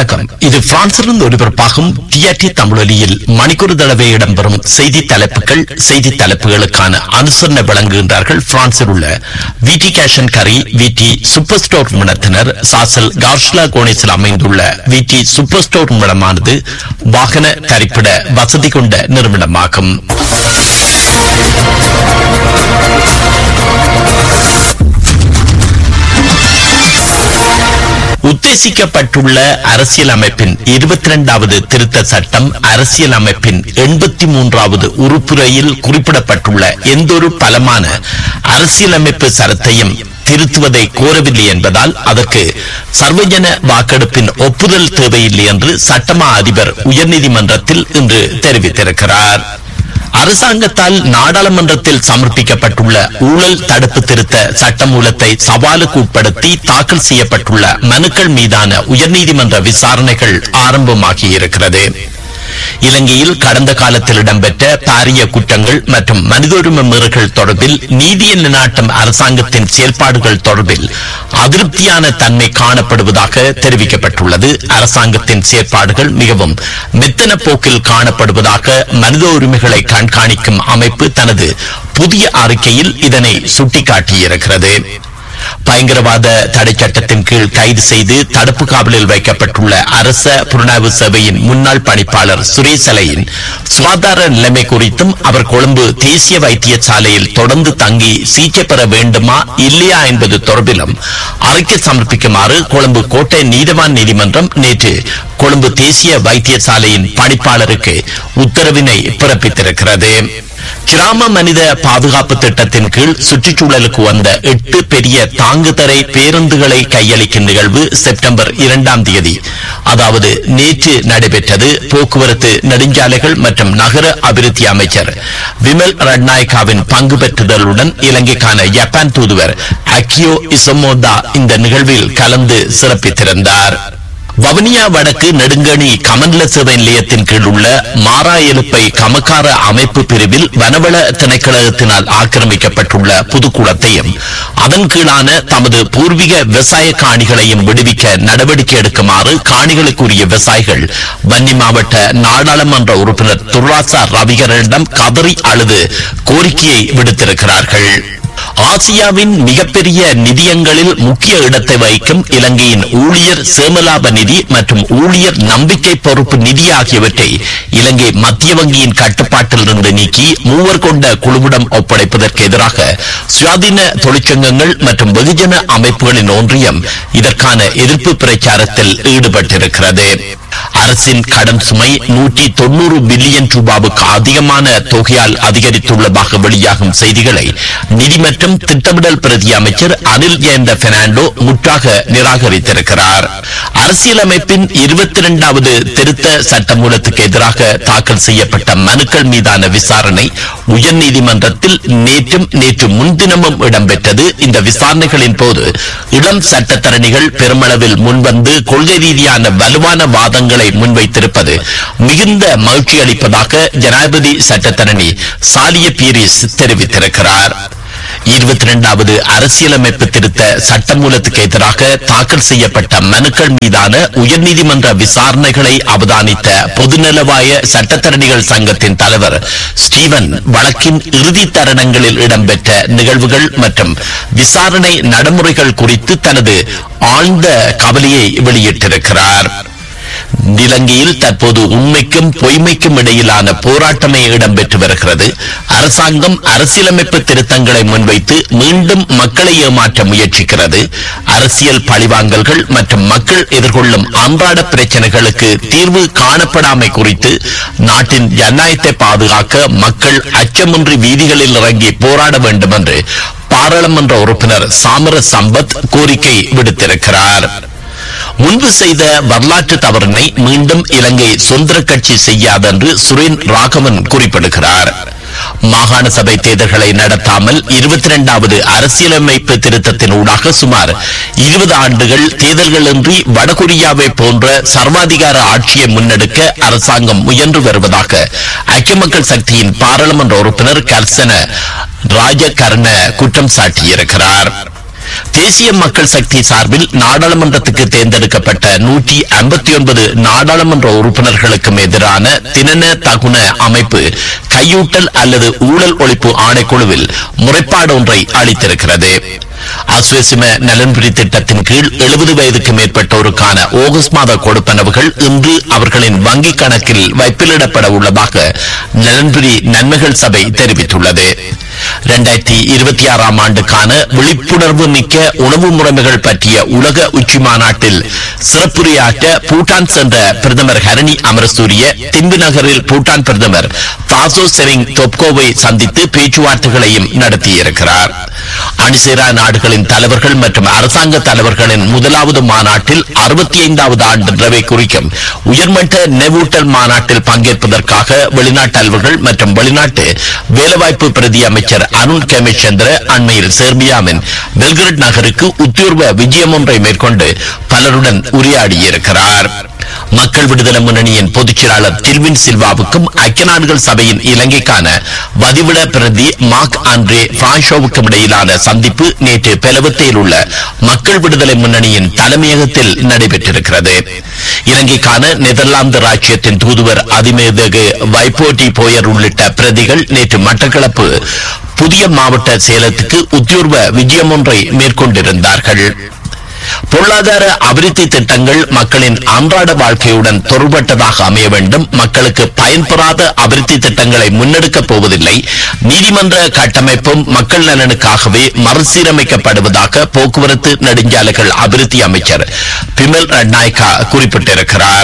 வணக்கம் இது பிரான்சிலிருந்து ஒலிபரப்பாகும் டிஆர்டி தமிழொலியில் மணிக்கூர் தடவை இடம்பெறும் செய்தி தலைப்புகள் செய்தி தலைப்புகளுக்கான அனுசரணை வழங்குகின்றார்கள் பிரான்சில் உள்ள விடி கேஷன் கரி விடி சூப்பர் ஸ்டோர் நிறுவனத்தினர் சாசல் கார்ஷ்லா கோணேசில் அமைந்துள்ள விடி சூப்பர் ஸ்டோர் நிறுவனமானது வாகன தரிப்பிட வசதி கொண்ட நிறுவனமாகும் உத்தேசிக்கப்பட்டுள்ள அரசியல் அமைப்பின் இருபத்தி இரண்டாவது திருத்த சட்டம் அரசியல் அமைப்பின் எண்பத்தி மூன்றாவது உறுப்புரையில் குறிப்பிடப்பட்டுள்ள எந்தொரு பலமான அரசியலமைப்பு சரத்தையும் திருத்துவதை கோரவில்லை என்பதால் அதற்கு சர்வஜன வாக்கெடுப்பின் ஒப்புதல் தேவையில்லை என்று சட்டமா அதிபர் உயர்நீதிமன்றத்தில் இன்று தெரிவித்திருக்கிறார் அரசாங்கத்தால் நாடாளுமன்றத்தில் சமர்ப்பிக்கப்பட்டுள்ள ஊழல் தடுப்பு திருத்த சட்டமூலத்தை சவாலுக்கு உட்படுத்தி தாக்கல் செய்யப்பட்டுள்ள மனுக்கள் மீதான உயர்நீதிமன்ற விசாரணைகள் ஆரம்பமாகியிருக்கிறது இலங்கையில் கடந்த காலத்தில் இடம்பெற்ற பாரிய குற்றங்கள் மற்றும் மனித உரிமை மீறல்கள் தொடர்பில் நீதியை நிலைநாட்டும் அரசாங்கத்தின் செயல்பாடுகள் தொடர்பில் அதிருப்தியான தன்மை காணப்படுவதாக தெரிவிக்கப்பட்டுள்ளது அரசாங்கத்தின் செயற்பாடுகள் மிகவும் மெத்தன போக்கில் காணப்படுவதாக மனித உரிமைகளை கண்காணிக்கும் அமைப்பு தனது புதிய அறிக்கையில் இதனை சுட்டிக்காட்டியிருக்கிறது பயங்கரவாத தடை சட்டத்தின் கீழ் கைது செய்து தடுப்பு காவலில் வைக்கப்பட்டுள்ள அரச புலனாய்வு சேவையின் முன்னாள் பணிப்பாளர் சுரேசலையின் சுகாதார நிலைமை குறித்தும் அவர் கொழும்பு தேசிய வைத்தியசாலையில் தொடர்ந்து தங்கி சிகிச்சை பெற வேண்டுமா இல்லையா என்பது தொடர்பிலும் அறிக்கை சமர்ப்பிக்குமாறு கொழும்பு கோட்டை நீதவான் நீதிமன்றம் நேற்று கொழும்பு தேசிய வைத்தியசாலையின் பணிப்பாளருக்கு உத்தரவினை பிறப்பித்திருக்கிறது கிராம மனித பாதுகாப்பு திட்டத்தின் கீழ் சுற்றுச்சூழலுக்கு வந்த எட்டு பெரிய தாங்குதரை பேருந்துகளை கையளிக்கும் நிகழ்வு செப்டம்பர் இரண்டாம் தேதி அதாவது நேற்று நடைபெற்றது போக்குவரத்து நெடுஞ்சாலைகள் மற்றும் நகர அபிவிருத்தி அமைச்சர் விமல் ரட்நாயக்காவின் பங்கு பெற்றுதலுடன் இலங்கைக்கான ஜப்பான் தூதுவர் அக்கியோ இசமோதா இந்த நிகழ்வில் கலந்து சிறப்பித்திருந்தார் வவுனியா வடக்கு நெடுங்கணி கமன்ல சேவை நிலையத்தின் கீழ் உள்ள மாரா எழுப்பை கமக்கார அமைப்பு பிரிவில் வனவள திணைக்களத்தினால் ஆக்கிரமிக்கப்பட்டுள்ள புதுக்குளத்தையும் அதன் கீழான தமது பூர்வீக விவசாய காணிகளையும் விடுவிக்க நடவடிக்கை எடுக்குமாறு காணிகளுக்குரிய விவசாயிகள் வன்னி மாவட்ட நாடாளுமன்ற உறுப்பினர் துர்ராசா ரவிகரிடம் கதறி அழுது கோரிக்கையை விடுத்திருக்கிறார்கள் ஆசியாவின் மிகப்பெரிய நிதியங்களில் முக்கிய இடத்தை வகிக்கும் இலங்கையின் ஊழியர் சேமலாப நிதி மற்றும் ஊழியர் நம்பிக்கை பொறுப்பு நிதி ஆகியவற்றை இலங்கை மத்திய வங்கியின் கட்டுப்பாட்டில் இருந்து நீக்கி மூவர் கொண்ட குழுவிடம் ஒப்படைப்பதற்கு எதிராக சுயாதீன தொழிற்சங்கங்கள் மற்றும் வெகுஜன அமைப்புகளின் ஒன்றியம் இதற்கான எதிர்ப்பு பிரச்சாரத்தில் ஈடுபட்டிருக்கிறது அரசின் கடன் சுமை நூற்றி தொண்ணூறு பில்லியன் ரூபாவுக்கு அதிகமான தொகையால் அதிகரித்துள்ளதாக வெளியாகும் செய்திகளை நிதி மற்றும் திட்டமிடல் பிரதி அமைச்சர் அனில் ஜெயந்த பெர்னாண்டோ முற்றாக நிராகரித்திருக்கிறார் அரசியலமைப்பின் இருபத்தி இரண்டாவது திருத்த சட்டமூலத்துக்கு எதிராக தாக்கல் செய்யப்பட்ட மனுக்கள் மீதான விசாரணை உயர்நீதிமன்றத்தில் நேற்றும் நேற்று முன்தினமும் இடம்பெற்றது இந்த விசாரணைகளின் போது இளம் சட்டத்தரணிகள் பெருமளவில் முன்வந்து கொள்கை ரீதியான வலுவான வாதங்களை முன்வைத்திருப்பது மிகுந்த மகிழ்ச்சி அளிப்பதாக ஜனாதிபதி சட்டத்தரணி சாலிய பீரிஸ் தெரிவித்திருக்கிறார் இருபத்தி இரண்டாவது அரசியலமைப்பு திருத்த சட்டமூலத்துக்கு எதிராக தாக்கல் செய்யப்பட்ட மனுக்கள் மீதான உயர்நீதிமன்ற விசாரணைகளை அவதானித்த பொதுநலவாய சட்டத்தரணிகள் சங்கத்தின் தலைவர் ஸ்டீவன் வழக்கின் இறுதி தருணங்களில் இடம்பெற்ற நிகழ்வுகள் மற்றும் விசாரணை நடைமுறைகள் குறித்து தனது ஆழ்ந்த கவலையை வெளியிட்டிருக்கிறார் இலங்கையில் தற்போது உண்மைக்கும் பொய்மைக்கும் இடையிலான போராட்டமே இடம்பெற்று வருகிறது அரசாங்கம் அரசியலமைப்பு திருத்தங்களை முன்வைத்து மீண்டும் மக்களை ஏமாற்ற முயற்சிக்கிறது அரசியல் பழிவாங்கல்கள் மற்றும் மக்கள் எதிர்கொள்ளும் அன்றாட பிரச்சனைகளுக்கு தீர்வு காணப்படாமை குறித்து நாட்டின் ஜனநாயகத்தை பாதுகாக்க மக்கள் அச்சமின்றி வீதிகளில் இறங்கி போராட வேண்டும் என்று பாராளுமன்ற உறுப்பினர் சாமர சம்பத் கோரிக்கை விடுத்திருக்கிறார் முன்பு செய்த வரலாற்று தவறினை மீண்டும் இலங்கை சுதந்திர கட்சி செய்யாது என்று சுரேன் ராகவன் குறிப்பிடுகிறார் மாகாண சபை தேர்தல்களை நடத்தாமல் இருபத்தி இரண்டாவது அரசியலமைப்பு திருத்தத்தின் ஊடாக சுமார் இருபது ஆண்டுகள் தேர்தல்களின்றி வடகொரியாவை போன்ற சர்வாதிகார ஆட்சியை முன்னெடுக்க அரசாங்கம் முயன்று வருவதாக ஐக்கிய மக்கள் சக்தியின் பாராளுமன்ற உறுப்பினர் கர்சன ராஜகர்ண குற்றம் சாட்டியிருக்கிறார் தேசிய மக்கள் சக்தி சார்பில் நாடாளுமன்றத்துக்கு தேர்ந்தெடுக்கப்பட்ட நூற்றி ஐம்பத்தி ஒன்பது நாடாளுமன்ற உறுப்பினர்களுக்கும் எதிரான தினன தகுன அமைப்பு கையூட்டல் அல்லது ஊழல் ஒழிப்பு ஆணைக்குழுவில் முறைப்பாடு ஒன்றை அளித்திருக்கிறது அஸ்வசிம நலன்புரி திட்டத்தின் கீழ் எழுபது வயதுக்கு மேற்பட்டோருக்கான ஆகஸ்ட் மாத கொடுப்பனவுகள் இன்று அவர்களின் வங்கிக் கணக்கில் வைப்பிலிடப்பட உள்ளதாக நலன்புரி நன்மைகள் சபை தெரிவித்துள்ளது இரண்டாயிரத்தி இருபத்தி ஆறாம் ஆண்டுக்கான விழிப்புணர்வு மிக்க உணவு முறைமைகள் பற்றிய உலக உச்சி மாநாட்டில் சிறப்புரையாற்ற பூட்டான் சென்ற பிரதமர் ஹரணி அமரசூரிய திம்பு நகரில் பூட்டான் பிரதமர் தாசோ செரிங் தொப்கோவை சந்தித்து பேச்சுவார்த்தைகளையும் நடத்தியிருக்கிறார் அணிசேரா நாடுகளின் தலைவர்கள் மற்றும் அரசாங்க தலைவர்களின் முதலாவது மாநாட்டில் அறுபத்தி ஐந்தாவது ஆண்டு நிறைவை குறிக்கும் உயர்மட்ட நினைவூட்டல் மாநாட்டில் பங்கேற்பதற்காக வெளிநாட்டு தலைவர்கள் மற்றும் வெளிநாட்டு வேலைவாய்ப்பு பிரதி அமைச்சர் அருண் கேமேச்சந்திர அண்மையில் செர்பியாவின் பெல்கிரட் நகருக்கு உத்தியோர்வ விஜயம் ஒன்றை மேற்கொண்டு பலருடன் உரையாடியிருக்கிறார் மக்கள் விடுதலை முன்னணியின் பொதுச் செயலாளர் டில்வின் சில்வாவுக்கும் ஐக்கிய நாடுகள் சபையின் இலங்கைக்கான வதிவிட பிரதி மார்க் ஆண்ட்ரே பிரான்ஷோவுக்கும் இடையிலான சந்திப்பு நேற்று பெலவத்தையில் உள்ள மக்கள் விடுதலை முன்னணியின் தலைமையகத்தில் நடைபெற்றிருக்கிறது இலங்கைக்கான நெதர்லாந்து ராஜ்யத்தின் தூதுவர் அதிமேதகு வைப்போட்டி போயர் உள்ளிட்ட பிரதிகள் நேற்று மட்டக்களப்பு புதிய மாவட்ட சேலத்துக்கு உத்தியோர்வ விஜயம் ஒன்றை மேற்கொண்டிருந்தார்கள் பொருளாதார அபிவிருத்தி திட்டங்கள் மக்களின் அன்றாட வாழ்க்கையுடன் தொடர்பட்டதாக அமைய வேண்டும் மக்களுக்கு பயன்பெறாத அபிவிருத்தி திட்டங்களை முன்னெடுக்கப் போவதில்லை நீதிமன்ற கட்டமைப்பும் மக்கள் நலனுக்காகவே மறுசீரமைக்கப்படுவதாக போக்குவரத்து நெடுஞ்சாலைகள் அபிவிருத்தி அமைச்சர் பிமல் ரட்நாயக்கா குறிப்பிட்டிருக்கிறார்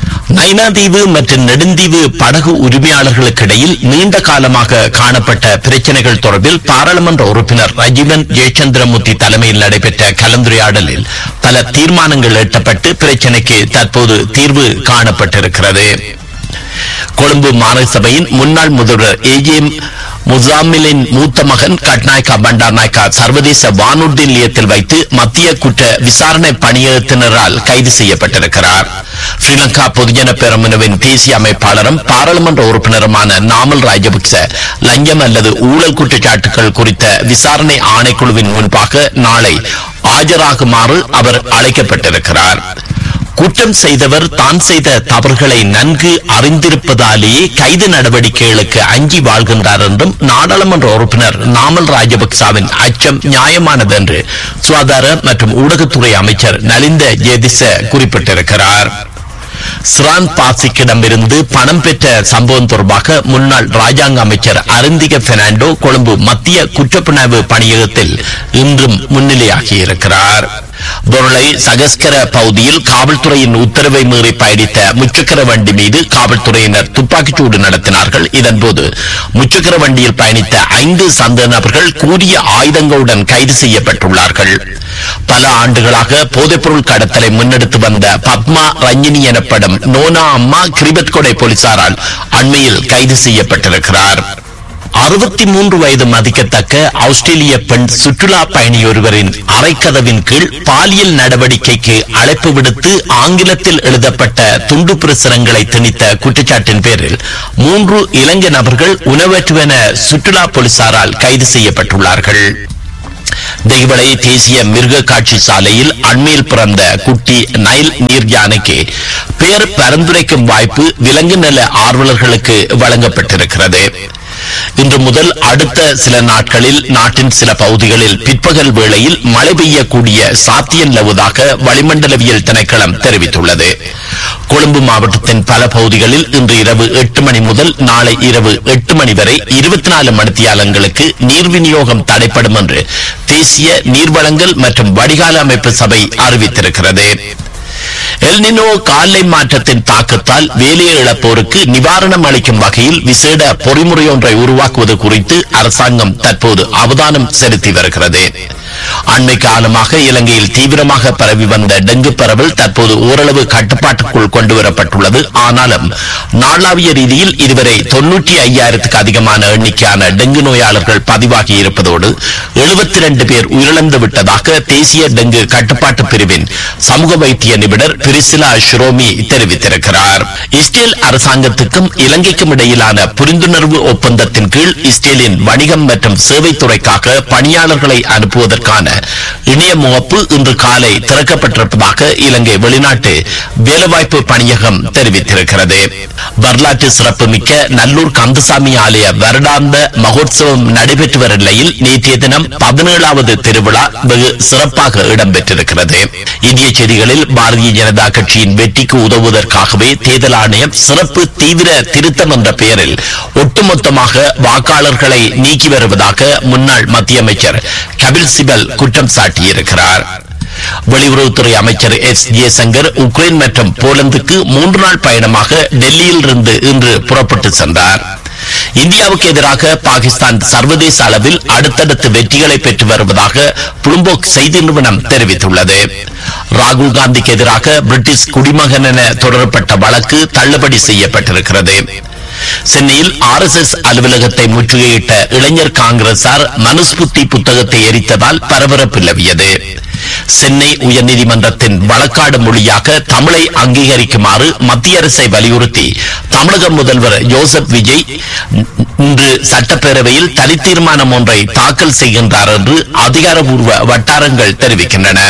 நைனாதீவு மற்றும் நெடுந்தீவு படகு உரிமையாளர்களுக்கு இடையில் நீண்ட காலமாக காணப்பட்ட பிரச்சனைகள் தொடர்பில் பாராளுமன்ற உறுப்பினர் ரஜீவன் ஜெயச்சந்திரமூர்த்தி தலைமையில் நடைபெற்ற கலந்துரையாடலில் பல தீர்மானங்கள் எட்டப்பட்டு பிரச்சனைக்கு தற்போது தீர்வு காணப்பட்டிருக்கிறது கொழும்பு மாநகர சபையின் முன்னாள் முதல்வர் ஏஜிஎம் முசாமிலின் மூத்த மகன் கட்நாயக்கா பண்டார் நாயக்கா சர்வதேச வானூர்தி நிலையத்தில் வைத்து மத்திய குற்ற விசாரணை பணியகத்தினரால் கைது செய்யப்பட்டிருக்கிறார் ஸ்ரீலங்கா பொதுஜன பெரமுனவின் தேசிய அமைப்பாளரும் பாராளுமன்ற உறுப்பினருமான நாமல் ராஜபக்ச லஞ்சம் அல்லது ஊழல் குற்றச்சாட்டுகள் குறித்த விசாரணை ஆணைக்குழுவின் முன்பாக நாளை ஆஜராகுமாறு அவர் அழைக்கப்பட்டிருக்கிறார் குற்றம் செய்தவர் தான் செய்த தவறுகளை நன்கு அறிந்திருப்பதாலேயே கைது நடவடிக்கைகளுக்கு அஞ்சி வாழ்கின்றார் என்றும் நாடாளுமன்ற உறுப்பினர் நாமல் ராஜபக்சாவின் அச்சம் நியாயமானது என்று சுகாதார மற்றும் ஊடகத்துறை அமைச்சர் நலிந்த ஜேதிச குறிப்பிட்டிருக்கிறார் சிரான் பாசிக்கிடமிருந்து பணம் பெற்ற சம்பவம் தொடர்பாக முன்னாள் ராஜாங்க அமைச்சர் அருந்திக பெர்னாண்டோ கொழும்பு மத்திய குற்றப்புணர்வு பணியகத்தில் இன்றும் முன்னிலையாகியிருக்கிறார் பொருளை சகஸ்கர பகுதியில் காவல்துறையின் உத்தரவை மீறி பயணித்த முச்சக்கர வண்டி மீது காவல்துறையினர் துப்பாக்கிச்சூடு நடத்தினார்கள் இதன்போது முச்சக்கர வண்டியில் பயணித்த ஐந்து சந்தேக நபர்கள் கூறிய ஆயுதங்களுடன் கைது செய்யப்பட்டுள்ளார்கள் பல ஆண்டுகளாக போதைப்பொருள் கடத்தலை முன்னெடுத்து வந்த பத்மா ரஞ்சினி எனப்படும் நோனா அம்மா கிரிபத் கொடை போலீசாரால் அண்மையில் கைது செய்யப்பட்டிருக்கிறார் அறுபத்தி மூன்று வயது மதிக்கத்தக்க ஆஸ்திரேலிய பெண் சுற்றுலா பயணியொருவரின் அரைக்கதவின் கீழ் பாலியல் நடவடிக்கைக்கு அழைப்பு விடுத்து ஆங்கிலத்தில் எழுதப்பட்ட துண்டு பிரசுரங்களை திணித்த குற்றச்சாட்டின் பேரில் மூன்று இலங்கை நபர்கள் உணவற்றுவென சுற்றுலா போலீசாரால் கைது செய்யப்பட்டுள்ளார்கள் தெய்வளை தேசிய மிருக காட்சி சாலையில் அண்மையில் பிறந்த குட்டி நைல் நீர் யானைக்கு பெயர் பரிந்துரைக்கும் வாய்ப்பு விலங்கு நல ஆர்வலர்களுக்கு வழங்கப்பட்டிருக்கிறது இன்று முதல் அடுத்த சில நாட்களில் நாட்டின் சில பகுதிகளில் பிற்பகல் வேளையில் மழை பெய்யக்கூடிய சாத்தியம் நிலவுவதாக வளிமண்டலவியல் திணைக்களம் தெரிவித்துள்ளது கொழும்பு மாவட்டத்தின் பல பகுதிகளில் இன்று இரவு எட்டு மணி முதல் நாளை இரவு எட்டு மணி வரை இருபத்தி நாலு மணித்தியாலங்களுக்கு நீர் விநியோகம் தடைப்படும் என்று தேசிய நீர்வளங்கள் மற்றும் வடிகால அமைப்பு சபை அறிவித்திருக்கிறது எல்னினோ காலை மாற்றத்தின் தாக்கத்தால் வேலையை இழப்போருக்கு நிவாரணம் அளிக்கும் வகையில் விசேட பொறிமுறை ஒன்றை உருவாக்குவது குறித்து அரசாங்கம் தற்போது அவதானம் செலுத்தி வருகிறது அண்மை காலமாக இலங்கையில் தீவிரமாக பரவி வந்த டெங்கு பரவல் தற்போது ஓரளவு கட்டுப்பாட்டுக்குள் கொண்டு வரப்பட்டுள்ளது ஆனாலும் நாளாவிய ரீதியில் இதுவரை தொன்னூற்றி ஐயாயிரத்துக்கு அதிகமான எண்ணிக்கையான டெங்கு நோயாளர்கள் பதிவாகி இருப்பதோடு எழுபத்தி ரெண்டு பேர் உயிரிழந்து விட்டதாக தேசிய டெங்கு கட்டுப்பாட்டு பிரிவின் சமூக வைத்திய நிபுணர் பிரிசிலா ஷ்ரோமி தெரிவித்திருக்கிறார் இஸ்ரேல் அரசாங்கத்துக்கும் இலங்கைக்கும் இடையிலான புரிந்துணர்வு ஒப்பந்தத்தின் கீழ் இஸ்ரேலின் வணிகம் மற்றும் சேவைத்துறைக்காக பணியாளர்களை அனுப்புவதற்கு பெறுவதற்கான இணைய முகப்பு இன்று காலை திறக்கப்பட்டிருப்பதாக இலங்கை வெளிநாட்டு வேலைவாய்ப்பு பணியகம் தெரிவித்திருக்கிறது வரலாற்று சிறப்புமிக்க நல்லூர் கந்தசாமி ஆலய வருடாந்த மகோத்சவம் நடைபெற்று வரும் நிலையில் நேற்றைய தினம் பதினேழாவது திருவிழா வெகு சிறப்பாக இடம்பெற்றிருக்கிறது இந்திய செய்திகளில் பாரதிய ஜனதா கட்சியின் வெற்றிக்கு உதவுவதற்காகவே தேர்தல் ஆணையம் சிறப்பு தீவிர திருத்தம் என்ற பெயரில் ஒட்டுமொத்தமாக வாக்காளர்களை நீக்கி வருவதாக முன்னாள் மத்திய அமைச்சர் கபில் சிபல் குற்றம் சாட்டியிருக்கிறார் வெளியுறவுத்துறை அமைச்சர் எஸ் ஜெயசங்கர் உக்ரைன் மற்றும் போலந்துக்கு மூன்று நாள் பயணமாக டெல்லியில் இருந்து இன்று புறப்பட்டு சென்றார் இந்தியாவுக்கு எதிராக பாகிஸ்தான் சர்வதேச அளவில் அடுத்தடுத்து வெற்றிகளை பெற்று வருவதாக புளும்போக் செய்தி நிறுவனம் தெரிவித்துள்ளது ராகுல் காந்திக்கு எதிராக பிரிட்டிஷ் குடிமகன் என தொடரப்பட்ட வழக்கு தள்ளுபடி செய்யப்பட்டிருக்கிறது சென்னையில் ஆர் எஸ் எஸ் அலுவலகத்தை முற்றுகையிட்ட இளைஞர் காங்கிரசார் மனுஸ்புத்தி புத்தகத்தை எரித்ததால் பரபரப்பு நிலவியது சென்னை உயர்நீதிமன்றத்தின் வழக்காடு மொழியாக தமிழை அங்கீகரிக்குமாறு மத்திய அரசை வலியுறுத்தி தமிழக முதல்வர் ஜோசப் விஜய் இன்று சட்டப்பேரவையில் தனித்தீர்மானம் ஒன்றை தாக்கல் செய்கின்றார் என்று அதிகாரப்பூர்வ வட்டாரங்கள் தெரிவிக்கின்றன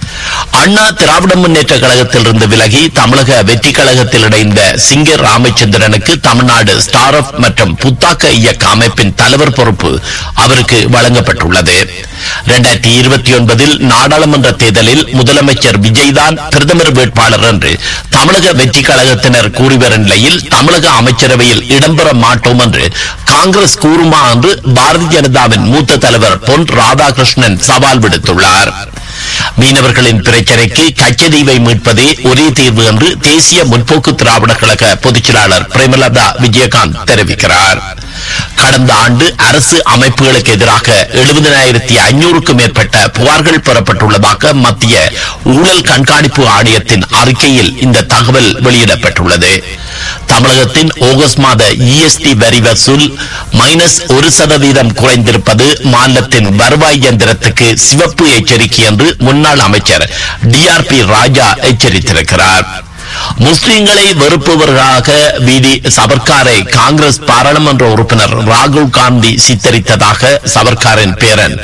அண்ணா திராவிட முன்னேற்ற கழகத்திலிருந்து விலகி தமிழக வெற்றி கழகத்தில் இணைந்த சிங்கர் ராமச்சந்திரனுக்கு தமிழ்நாடு ஸ்டார் ஆஃப் மற்றும் புத்தாக்க இயக்க அமைப்பின் தலைவர் பொறுப்பு அவருக்கு வழங்கப்பட்டுள்ளது இரண்டாயிரத்தி இருபத்தி ஒன்பதில் நாடாளுமன்ற தேர்தலில் முதலமைச்சர் விஜய்தான் பிரதமர் வேட்பாளர் என்று தமிழக வெற்றி கழகத்தினர் கூறி வரும் நிலையில் தமிழக அமைச்சரவையில் இடம்பெற மாட்டோம் என்று காங்கிரஸ் கூறுமா என்று பாரதிய ஜனதாவின் மூத்த தலைவர் பொன் ராதாகிருஷ்ணன் சவால் விடுத்துள்ளார் மீனவர்களின் பிரச்சனைக்கு கச்சதீவை மீட்பதே ஒரே தீர்வு என்று தேசிய முற்போக்கு திராவிட கழக பொதுச் செயலாளர் பிரேமலதா விஜயகாந்த் தெரிவிக்கிறார் கடந்த ஆண்டு அரசு அமைப்புகளுக்கு எதிராக எழுபதனாயிரத்தி ஐநூறுக்கும் மேற்பட்ட புகார்கள் பெறப்பட்டுள்ளதாக மத்திய ஊழல் கண்காணிப்பு ஆணையத்தின் அறிக்கையில் இந்த தகவல் வெளியிடப்பட்டுள்ளது தமிழகத்தின் ஆகஸ்ட் மாத இஎஸ்டி வரி வசூல் மைனஸ் ஒரு சதவீதம் குறைந்திருப்பது மாநிலத்தின் வருவாய் இயந்திரத்துக்கு சிவப்பு எச்சரிக்கை என்று முன்னாள் அமைச்சர் டிஆர்பி ராஜா எச்சரித்திருக்கிறார் முஸ்லிம்களை வெறுப்பவர்களாக வீதி சவர்காரை காங்கிரஸ் பாராளுமன்ற உறுப்பினர் ராகுல் காந்தி சித்தரித்ததாக சவர்காரின் பேரன்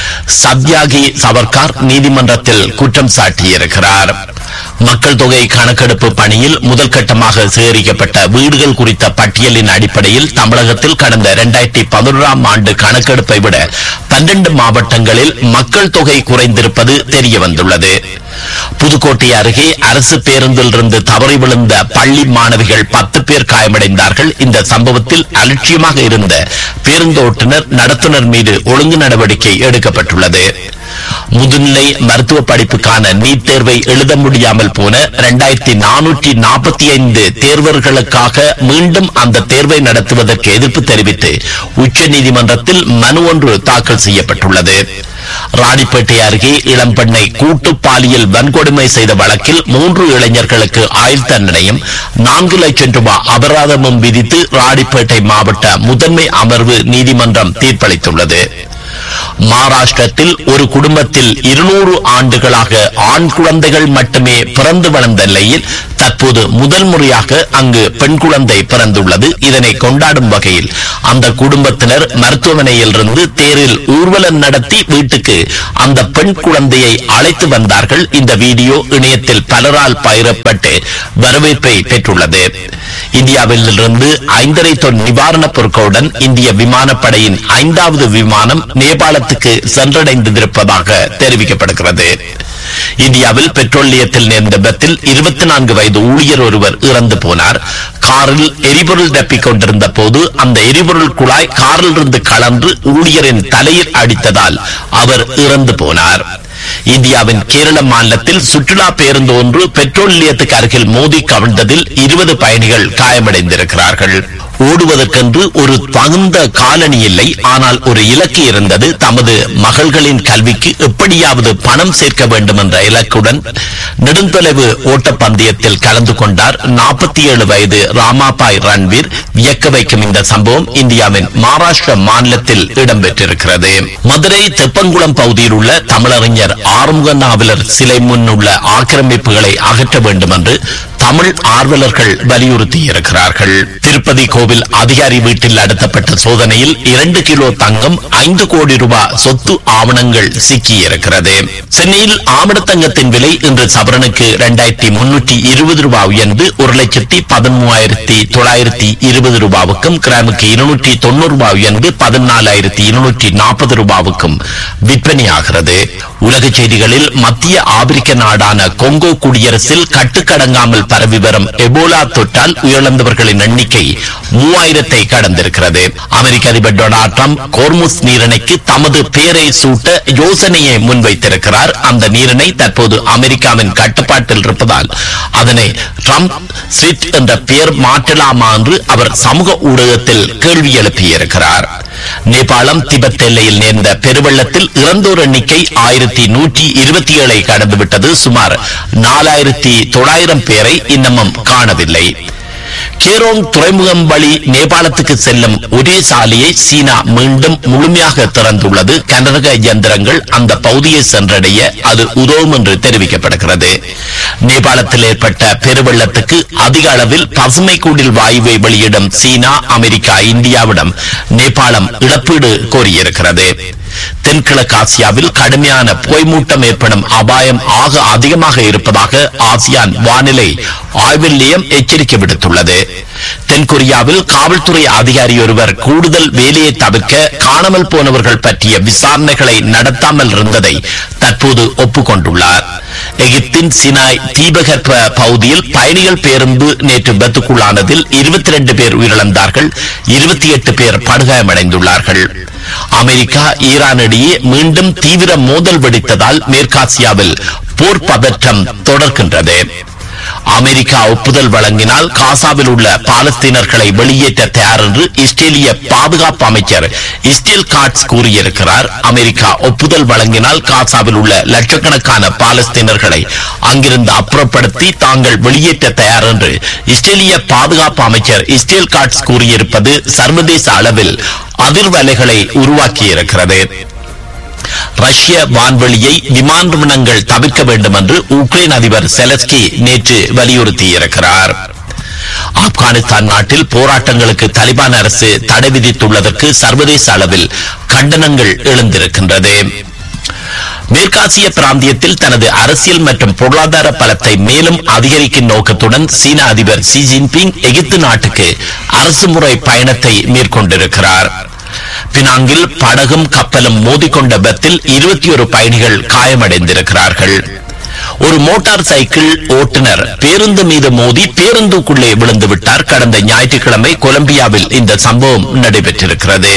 சத்யாகி சவர்கார் நீதிமன்றத்தில் குற்றம் சாட்டியிருக்கிறார் மக்கள் தொகை கணக்கெடுப்பு பணியில் முதல் கட்டமாக சேகரிக்கப்பட்ட வீடுகள் குறித்த பட்டியலின் அடிப்படையில் தமிழகத்தில் கடந்த இரண்டாயிரத்தி பதினொன்றாம் ஆண்டு கணக்கெடுப்பை விட பன்னெண்டு மாவட்டங்களில் மக்கள் தொகை குறைந்திருப்பது தெரிய வந்துள்ளது புதுக்கோட்டை அருகே அரசு பேருந்தில் இருந்து தவறி விழுந்த பள்ளி மாணவிகள் பத்து பேர் காயமடைந்தார்கள் இந்த சம்பவத்தில் அலட்சியமாக இருந்த பேருந்து ஓட்டுநர் நடத்துனர் மீது ஒழுங்கு நடவடிக்கை எடுக்கப்பட்டுள்ளது முதுநிலை மருத்துவ படிப்புக்கான நீட் தேர்வை எழுத முடியாமல் போன இரண்டாயிரத்தி நானூற்றி நாற்பத்தி ஐந்து தேர்வர்களுக்காக மீண்டும் அந்த தேர்வை நடத்துவதற்கு எதிர்ப்பு தெரிவித்து உச்சநீதிமன்றத்தில் மனு ஒன்று தாக்கல் செய்யப்பட்டுள்ளது ராணிப்பேட்டை அருகே இளம்பெண்ணை கூட்டு பாலியல் வன்கொடுமை செய்த வழக்கில் மூன்று இளைஞர்களுக்கு ஆயுள் தண்டனையும் நான்கு லட்சம் ரூபாய் அபராதமும் விதித்து ராணிப்பேட்டை மாவட்ட முதன்மை அமர்வு நீதிமன்றம் தீர்ப்பளித்துள்ளது மகாராஷ்டிரத்தில் ஒரு குடும்பத்தில் இருநூறு ஆண்டுகளாக ஆண் குழந்தைகள் மட்டுமே பிறந்து வளர்ந்த நிலையில் தற்போது முதல் முறையாக அங்கு பெண் குழந்தை பிறந்துள்ளது இதனை கொண்டாடும் வகையில் அந்த குடும்பத்தினர் மருத்துவமனையில் இருந்து தேரில் ஊர்வலம் நடத்தி வீட்டுக்கு அந்த பெண் குழந்தையை அழைத்து வந்தார்கள் இந்த வீடியோ இணையத்தில் பலரால் பகிரப்பட்டு வரவேற்பை பெற்றுள்ளது இந்தியாவில் இருந்து ஐந்தரை தொன் நிவாரணப் பொருட்களுடன் இந்திய விமானப்படையின் ஐந்தாவது விமானம் நேபாளத்துக்கு சென்றடைந்திருப்பதாக தெரிவிக்கப்படுகிறது இந்தியாவில் பெட்ரோல் நிலையத்தில் நேர்ந்த விபத்தில் இருபத்தி நான்கு வயது ஊழியர் ஒருவர் இறந்து போனார் காரில் எரிபொருள் தப்பிக் கொண்டிருந்த போது அந்த எரிபொருள் குழாய் காரில் இருந்து கலன்று ஊழியரின் தலையில் அடித்ததால் அவர் இறந்து போனார் இந்தியாவின் கேரள மாநிலத்தில் சுற்றுலா பேருந்து ஒன்று பெட்ரோல் நிலையத்துக்கு அருகில் மோதி கவிழ்ந்ததில் இருபது பயணிகள் காயமடைந்திருக்கிறார்கள் ஓடுவதற்கென்று ஒரு தகுந்த காலணி இல்லை ஆனால் ஒரு இலக்கு இருந்தது தமது மகள்களின் கல்விக்கு எப்படியாவது பணம் சேர்க்க வேண்டும் என்ற இலக்குடன் நெடுந்தொலைவு ஓட்டப்பந்தயத்தில் கலந்து கொண்டார் நாற்பத்தி ஏழு வயது ராமாபாய் ரன்வீர் வியக்க வைக்கும் இந்த சம்பவம் இந்தியாவின் மகாராஷ்டிர மாநிலத்தில் இடம்பெற்றிருக்கிறது மதுரை தெப்பங்குளம் பகுதியில் உள்ள தமிழறிஞர் ஆறுமுக நாவலர் சிலை முன் உள்ள ஆக்கிரமிப்புகளை அகற்ற வேண்டும் என்று தமிழ் ஆர்வலர்கள் வலியுறுத்தியிருக்கிறார்கள் திருப்பதி கோவில் அதிகாரி வீட்டில் நடத்தப்பட்ட சோதனையில் இரண்டு கிலோ தங்கம் ஐந்து கோடி ரூபாய் சொத்து ஆவணங்கள் சிக்கியிருக்கிறது சென்னையில் ஆவணத்தங்கத்தின் விலை இன்று சவரனுக்கு இரண்டாயிரத்தி முன்னூற்றி இருபது ரூபாய் உயர்ந்து ஒரு லட்சத்தி பதிமூவாயிரத்தி தொள்ளாயிரத்தி இருபது ரூபாவுக்கும் கிராமுக்கு இருநூற்றி தொண்ணூறு ரூபாய் உயர்ந்து பதினாலாயிரத்தி இருநூற்றி நாற்பது ரூபாவுக்கும் விற்பனையாகிறது உலக செய்திகளில் மத்திய ஆப்பிரிக்க நாடான கொங்கோ குடியரசில் கட்டுக்கடங்காமல் பரவி வரும் எபோலா தொற்றால் உயிரிழந்தவர்களின் எண்ணிக்கை மூவாயிரத்தை கடந்திருக்கிறது அமெரிக்க அதிபர் டொனால்ட் ட்ரம்ப் கோர்முஸ் நீரிணைக்கு தமது பெயரை சூட்ட யோசனையை முன்வைத்திருக்கிறார் அந்த நீரிணை தற்போது அமெரிக்காவின் கட்டுப்பாட்டில் இருப்பதால் அதனை ட்ரம்ப் ஸ்விட் என்ற பெயர் மாற்றலாமா என்று அவர் சமூக ஊடகத்தில் கேள்வி எழுப்பியிருக்கிறார் நேபாளம் திபெத் எல்லையில் நேர்ந்த பெருவெள்ளத்தில் இறந்தோர் எண்ணிக்கை ஆயிரத்தி நூற்றி இருபத்தி ஏழை கடந்துவிட்டது சுமார் நாலாயிரத்தி தொள்ளாயிரம் பேரை இன்னமும் காணவில்லை கேரோங் துறைமுகம் வழி நேபாளத்துக்கு செல்லும் ஒரே சாலையை சீனா மீண்டும் முழுமையாக திறந்துள்ளது கனரக இயந்திரங்கள் அந்த பகுதியை சென்றடைய அது உதவும் என்று தெரிவிக்கப்படுகிறது நேபாளத்தில் ஏற்பட்ட பெருவெள்ளத்துக்கு அதிக அளவில் பசுமை கூடில் வாயுவை வெளியிடும் சீனா அமெரிக்கா இந்தியாவிடம் நேபாளம் இழப்பீடு கோரியிருக்கிறது தென்கிழக்கு ஆசியாவில் கடுமையான புகைமூட்டம் ஏற்படும் அபாயம் ஆக அதிகமாக இருப்பதாக ஆசியான் வானிலை ஆய்வு நிலையம் எச்சரிக்கை விடுத்துள்ளது தென்கொரியாவில் காவல்துறை அதிகாரி ஒருவர் கூடுதல் வேலையை தவிர்க்க காணாமல் போனவர்கள் பற்றிய விசாரணைகளை நடத்தாமல் இருந்ததை தற்போது ஒப்புக்கொண்டுள்ளார் எகிப்தின் சினாய் தீபகற்ப பகுதியில் பயணிகள் பேருந்து நேற்று விபத்துக்குள்ளானதில் இருபத்தி ரெண்டு பேர் உயிரிழந்தார்கள் இருபத்தி எட்டு பேர் படுகாயமடைந்துள்ளார்கள் அமெரிக்கா ஈரான் இடையே மீண்டும் தீவிர மோதல் வெடித்ததால் மேற்காசியாவில் போர் பதற்றம் தொடர்கின்றது அமெரிக்கா ஒப்புதல் வழங்கினால் காசாவில் உள்ள பாலஸ்தீனர்களை வெளியேற்ற தயார் என்று இஸ்ரேலிய பாதுகாப்பு அமைச்சர் இஸ்ரேல் காட்ஸ் கூறியிருக்கிறார் அமெரிக்கா ஒப்புதல் வழங்கினால் காசாவில் உள்ள லட்சக்கணக்கான பாலஸ்தீனர்களை அங்கிருந்து அப்புறப்படுத்தி தாங்கள் வெளியேற்ற தயார் என்று இஸ்ரேலிய பாதுகாப்பு அமைச்சர் இஸ்ரேல் காட்ஸ் கூறியிருப்பது சர்வதேச அளவில் அதிர்வலைகளை உருவாக்கியிருக்கிறது ரஷ்ய வான்வெளியை விமான நிறுவனங்கள் தவிர்க்க வேண்டும் என்று உக்ரைன் அதிபர் செலஸ்கி நேற்று வலியுறுத்தியிருக்கிறார் ஆப்கானிஸ்தான் நாட்டில் போராட்டங்களுக்கு தலிபான் அரசு தடை விதித்துள்ளதற்கு சர்வதேச அளவில் கண்டனங்கள் எழுந்திருக்கின்றது மேற்காசிய பிராந்தியத்தில் தனது அரசியல் மற்றும் பொருளாதார பலத்தை மேலும் அதிகரிக்கும் நோக்கத்துடன் சீன அதிபர் ஷி ஜின்பிங் எகிப்து நாட்டுக்கு அரசுமுறை பயணத்தை மேற்கொண்டிருக்கிறார் பினாங்கில் படகும் கப்பலும் மோதிக்கொண்ட விபத்தில் இருபத்தி ஒரு பயணிகள் காயமடைந்திருக்கிறார்கள் ஒரு மோட்டார் சைக்கிள் ஓட்டுநர் பேருந்து மீது மோதி பேருந்துக்குள்ளே விழுந்து விட்டார் கடந்த ஞாயிற்றுக்கிழமை கொலம்பியாவில் இந்த சம்பவம் நடைபெற்றிருக்கிறது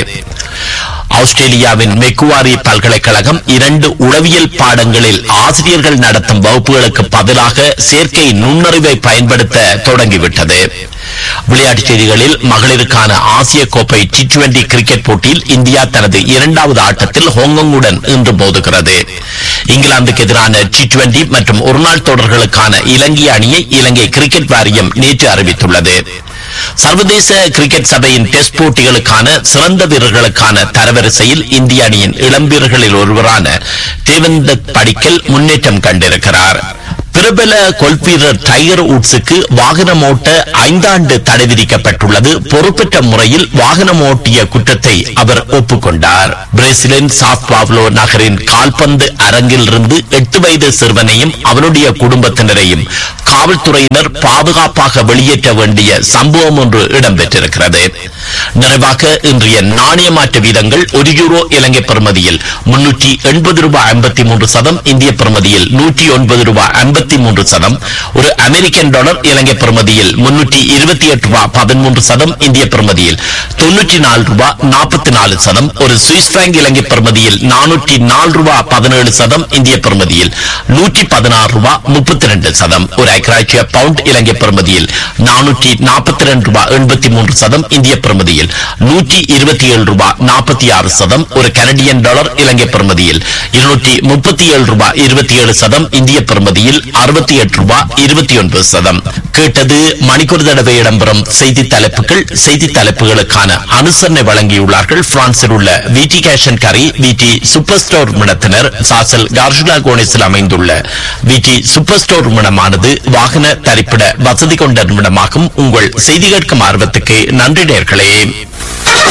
ஆஸ்திரேலியாவின் மெக்குவாரி பல்கலைக்கழகம் இரண்டு உளவியல் பாடங்களில் ஆசிரியர்கள் நடத்தும் வகுப்புகளுக்கு பதிலாக செயற்கை நுண்ணறிவை பயன்படுத்த தொடங்கிவிட்டது விளையாட்டுச் செய்திகளில் மகளிருக்கான ஆசிய கோப்பை டி டுவெண்டி கிரிக்கெட் போட்டியில் இந்தியா தனது இரண்டாவது ஆட்டத்தில் ஹாங்காங்குடன் இன்று மோதுகிறது இங்கிலாந்துக்கு எதிரான டி டுவெண்டி மற்றும் ஒருநாள் தொடர்களுக்கான இலங்கை அணியை இலங்கை கிரிக்கெட் வாரியம் நேற்று அறிவித்துள்ளது சர்வதேச கிரிக்கெட் சபையின் டெஸ்ட் போட்டிகளுக்கான சிறந்த வீரர்களுக்கான தரவரிசையில் இந்திய அணியின் இளம் வீரர்களில் ஒருவரான தேவந்த படிக்கல் முன்னேற்றம் கண்டிருக்கிறார் பிரபல கொல்ஃப் வீரர் டைகர் உட்ஸுக்கு வாகனம் ஓட்ட ஐந்தாண்டு தடை விதிக்கப்பட்டுள்ளது பொறுப்பற்ற முறையில் வாகனம் ஓட்டிய குற்றத்தை அவர் ஒப்புக்கொண்டார் பிரேசிலின் சாப் பாவ்லோ நகரின் கால்பந்து அரங்கில் இருந்து எட்டு வயது சிறுவனையும் அவனுடைய குடும்பத்தினரையும் காவல்துறையினர் பாதுகாப்பாக வெளியேற்ற வேண்டிய சம்பவம் ஒன்று இடம்பெற்றிருக்கிறது நிறைவாக இன்றைய நாணய மாற்று வீதங்கள் ஒரு யூரோ இலங்கை பெறுமதியில் முன்னூற்றி எண்பது ரூபாய் ஐம்பத்தி மூன்று சதம் இந்திய பெறுமதியில் நூற்றி ஒன்பது ரூபாய் ஐம்பத்தி மூன்று சதம் ஒரு அமெரிக்கன் டாலர் இலங்கை பெறுமதியில் முன்னூற்றி இருபத்தி எட்டு ரூபாய் பதிமூன்று சதம் இந்திய பெறுமதியில் தொன்னூற்றி நாலு ரூபாய் நாற்பத்தி நாலு சதம் ஒரு சுவிஸ் பிராங்க் இலங்கை பெறுமதியில் நானூற்றி நாலு ரூபாய் பதினேழு சதம் இந்திய பெறுமதியில் நூற்றி பதினாறு ரூபாய் முப்பத்தி ரெண்டு சதம் ஒரு ஐக்கிராட்சிய பவுண்ட் இலங்கை பெறுமதியில் நானூற்றி நாற்பத்தி ரெண்டு ரூபாய் எண்பத்தி மூன்று சதம் இந்திய பெறுமதியில் நூற்றி இருபத்தி ஏழு ரூபாய் நாற்பத்தி ஆறு சதம் ஒரு கனடியன் டாலர் இலங்கை பெறுமதியில் இருநூற்றி முப்பத்தி ஏழு ரூபாய் இருபத்தி ஏழு சதம் இந்திய பெறுமதியில் அறுபத்தி எட்டு ரூபாய் இருபத்தி ஒன்பது சதம் கேட்டது மணிக்கூர் தடவை இடம்பெறும் செய்தி தலைப்புகள் செய்தி தலைப்புகளுக்கான அனுசரணை வழங்கியுள்ளார்கள் பிரான்சில் உள்ள விடி கேஷன் கரி விடி சூப்பர் ஸ்டோர் மிடத்தினர் சாசல் கார்ஜுலா கோனேஸில் அமைந்துள்ள விடி சூப்பர் ஸ்டோர் மிடமானது வாகன தரிப்பிட வசதி கொண்ட நிமிடமாகும் உங்கள் செய்தி கேட்கும் ஆர்வத்துக்கு நன்றி நேர்களே